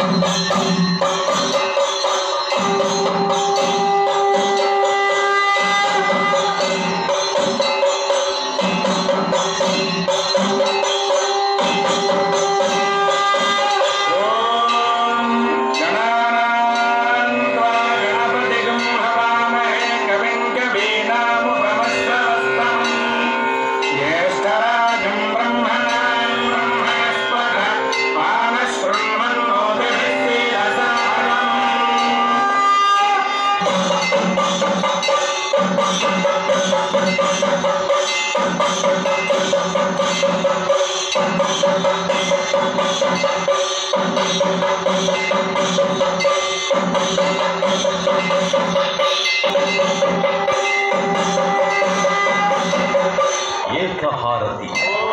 ఏకహారతి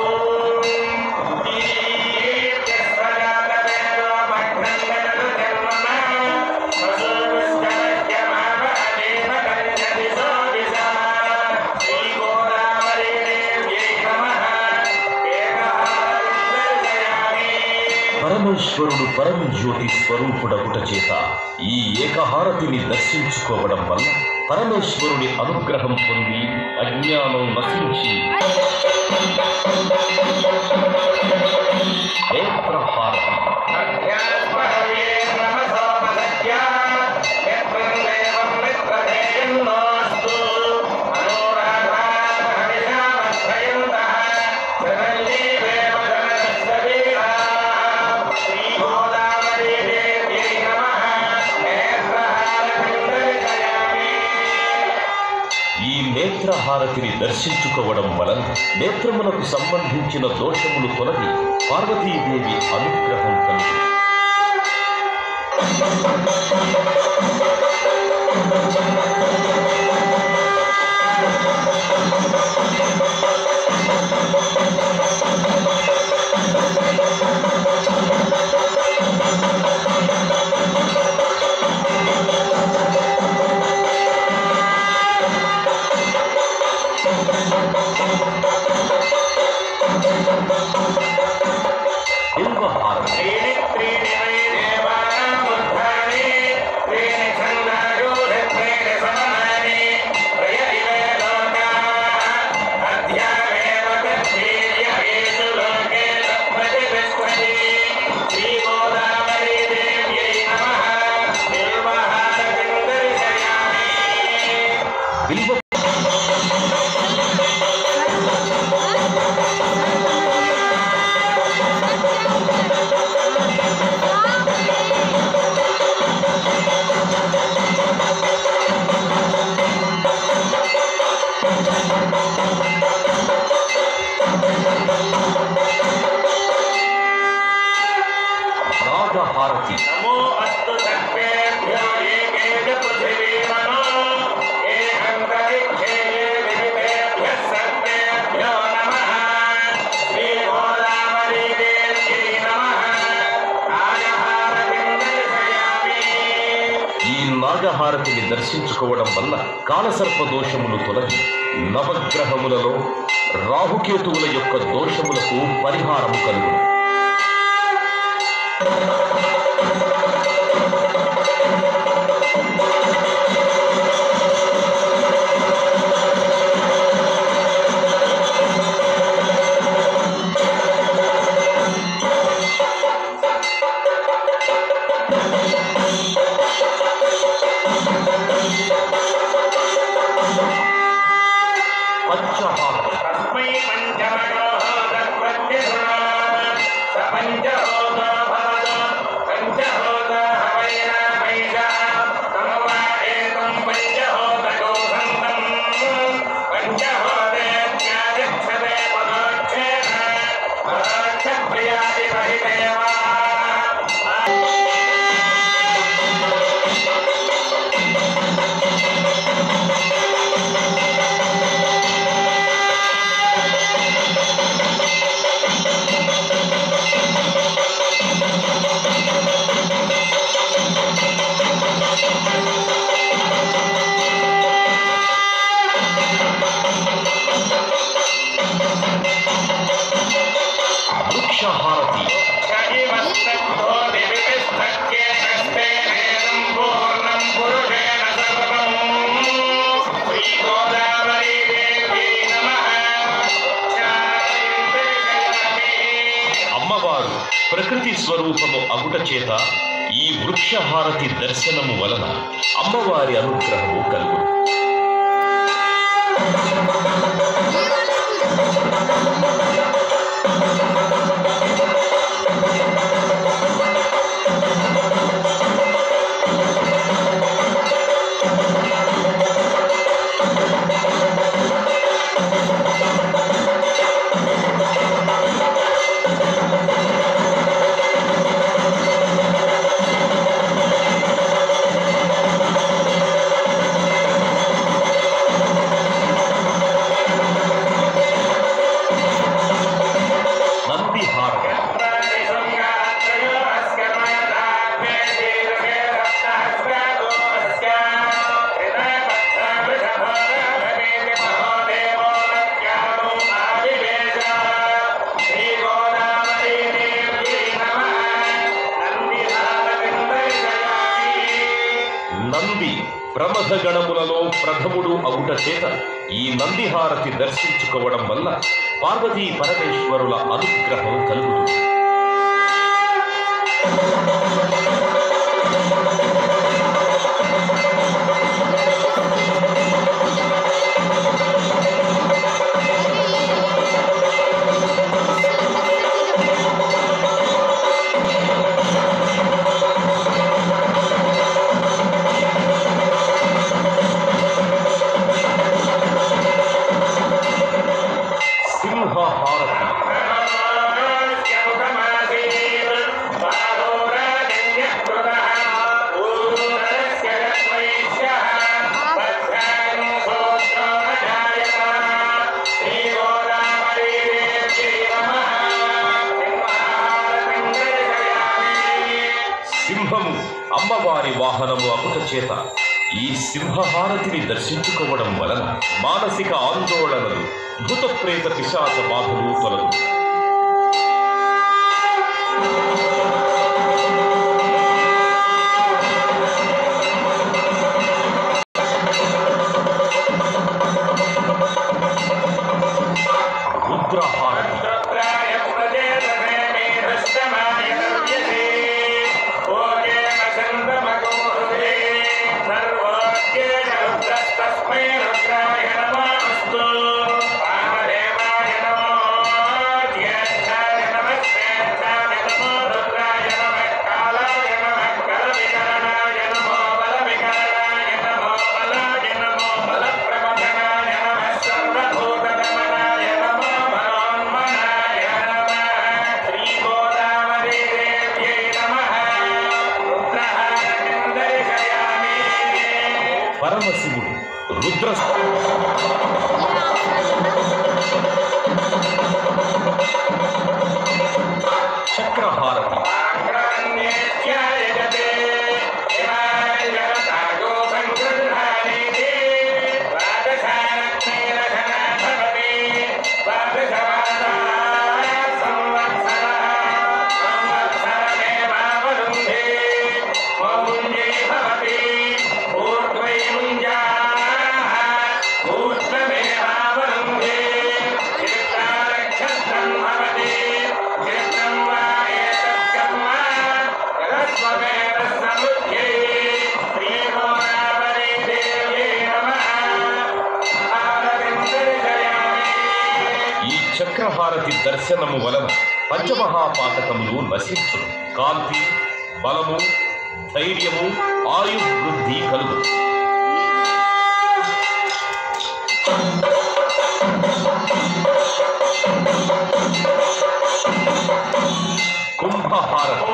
పరమేశ్వరుడు పరంజ్యోతి స్వరూపుడగుట చేత ఈ ఏకహారతిని దర్శించుకోవడం వల్ల పరమేశ్వరుని అనుగ్రహం పొంది అజ్ఞానం నశించి నేత్రహారతి ఈ నేత్రహారతిని దర్శించుకోవడం వలన నేత్రములకు సంబంధించిన దోషములు తొలగి పార్వతీదేవి అనుగ్రహం కలిగి బిల్వహారతి బిల్వ నాగహారతి నమో అస్తు సర్వేభ్యో ఏకేక పృథివీమనో ఏకంతరిక్షే విదితేభ్యः సర్వేభ్యో నమః శ్రీ గోదావరీదేవ్యై నమః రాజహారతిం దర్శయామి ఈ నాగహారతిని దర్శించుకోవడం వల్ల కాలసర్ప దోషములు తొలగి నవగ్రహములలో రాహుకేతువుల యొక్క దోషములకు పరిహారం కలుగు పంచహారతి తస్మై పంచమయోః తత్ప్రత్యగుణాత్ స పంచభూతో భవతు స్వరూపము అగుట చేత ఈ వృక్షహారతి దర్శనము వలన అమ్మవారి అనుగ్రహము కలుగును నంది హారతి నంది ప్రమథ గణములలో ప్రథముడు అగుట చేత ఈ నంది హారతి దర్శించుకోవడం వల్ల పార్వతీ పరమేశ్వరుల అనుగ్రహం కలుగుతుంది సింహ హారతి సింహము అమ్మవారి వాహనము అగుట చేత ఈ సింహహారతిని దర్శించుకోవడం వలన మానసిక ఆందోళనలు భూత ప్రేత పిశాచ బాధలు తొలగు రుద్రహారతి పరమశివుడు రుద్ర చక్రహారతి ఈ చక్రహారతి దర్శనము వలన పంచమహాపాతకములు నశించును కాంతి బలము ధైర్యము ఆయుర్వృద్ధి కలుగు కుంభహారతి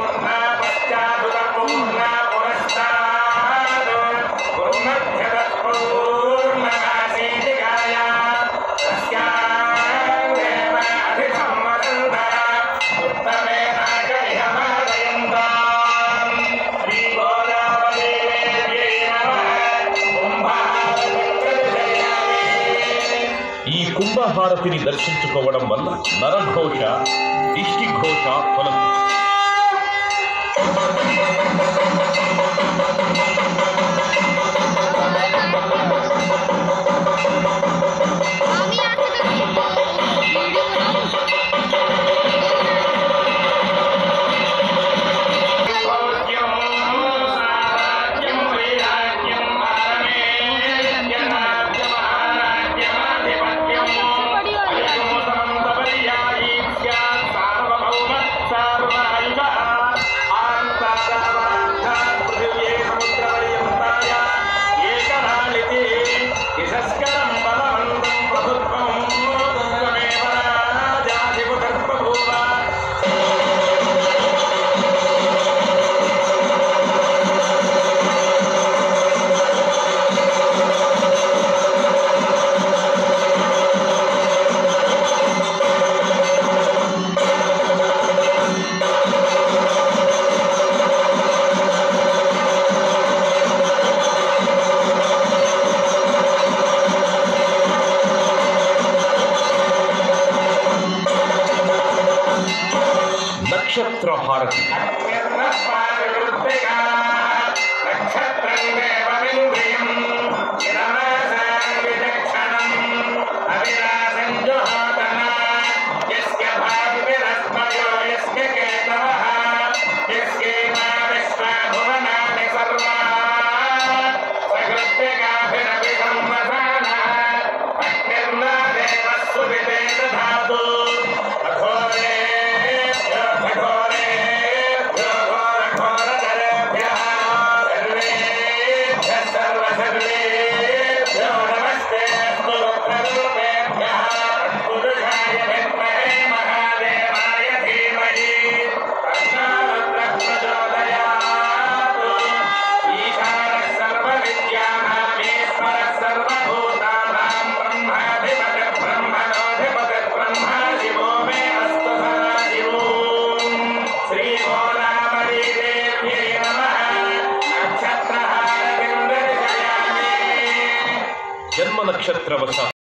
ఈ కుంభహారతిని దర్శించుకోవడం వల్ల నరఘోష దిష్టిఘోష తొలగు